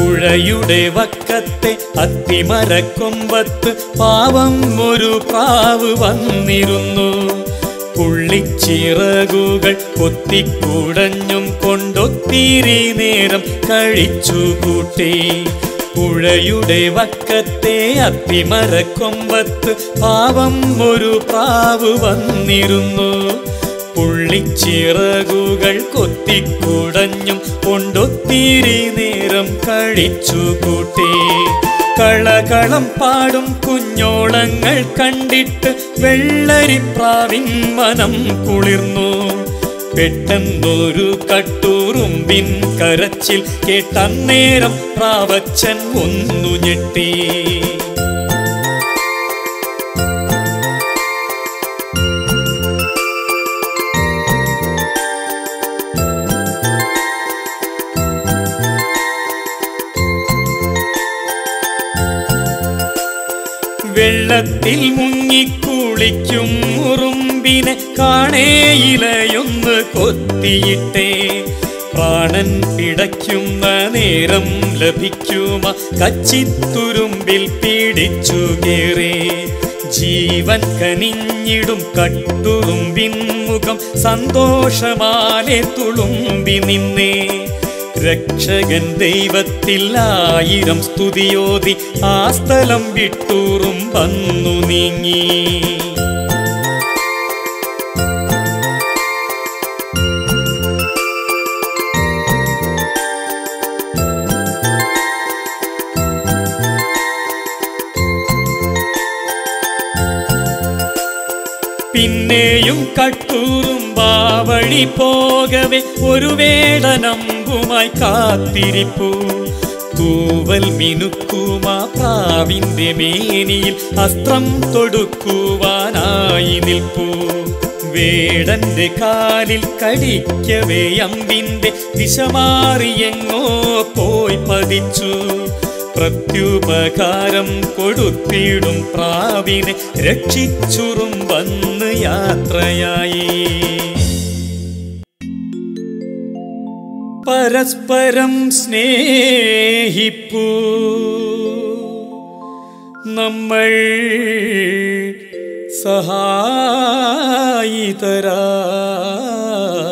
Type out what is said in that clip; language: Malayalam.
പുഴയുടെ വക്കത്തെ അത്തിമരക്കൊമ്പത്ത് പാവം ഒരു പ്രാവ് വന്നിരുന്നു പുള്ളിച്ചിറകുകൾ കൊത്തിക്കുടഞ്ഞും കൊണ്ടൊത്തിരി നേരം കഴിച്ചു കൂട്ടി പുഴയുടെ വക്കത്തെ അത്തിമരക്കൊമ്പത്ത് പാവം ഒരു പ്രാവ് വന്നിരുന്നു പുള്ളിച്ചിറകുകൾ കൊത്തിക്കുടഞ്ഞും കൊണ്ടൊത്തിരി നേരം കഴിച്ചു കൂട്ടി കളകളം പാടും കുഞ്ഞോളങ്ങൾ കണ്ടിട്ട് വെള്ളരിപ്രാവിൻ മനം കുളിർന്നു പെട്ടെന്നൊരു കട്ടൂറുമ്പിൻ കരച്ചിൽ കേട്ടന്നേരം പ്രാവച്ചൻ ഒന്നു ഞെട്ടി വെള്ളത്തിൽ മുങ്ങിക്കുളിക്കും ഉറുമ്പിനെ കാണേയിലയൊന്ന് കൊത്തിയിട്ടേ പ്രാണൻ പിടയ്ക്കുന്ന നേരം ലഭിക്കുമ കച്ചിത്തുരുമ്പിൽ പിടിച്ചു കേറി ജീവൻ കനിഞ്ഞിടും കട്ടുറുമ്പിൻ മുഖം സന്തോഷമാലെ തുളുമ്പി നിന്നേ രക്ഷകൻ ദൈവത്തിൽ ആയിരം സ്തുതിയോതി ആ സ്ഥലം വിട്ടൂറും വന്നു നീങ്ങി പിന്നെയും കട്ടൂറും ബാവഴി പോകവെ ഒരു വേടനമ്പുമായി കാത്തിരിപ്പു തൂവൽ മിനുക്കുമാ പ്രാവിന്റെ മേനിയിൽ അസ്ത്രം തൊടുക്കുവാനായി നിൽപ്പൂ വേടന്റെ കാലിൽ കടിക്കവേ അമ്പിന്റെ ദിശ മാറിയെങ്ങോ പോയി പതിച്ചു പ്രത്യുപകാരം കൊടുത്തിടും പ്രാവിനെ രക്ഷിച്ചുറും വന്ന് യാത്രയായി പരസ്പരം സ്നേഹിപ്പൂ നമ്മൾ സഹായിതരാ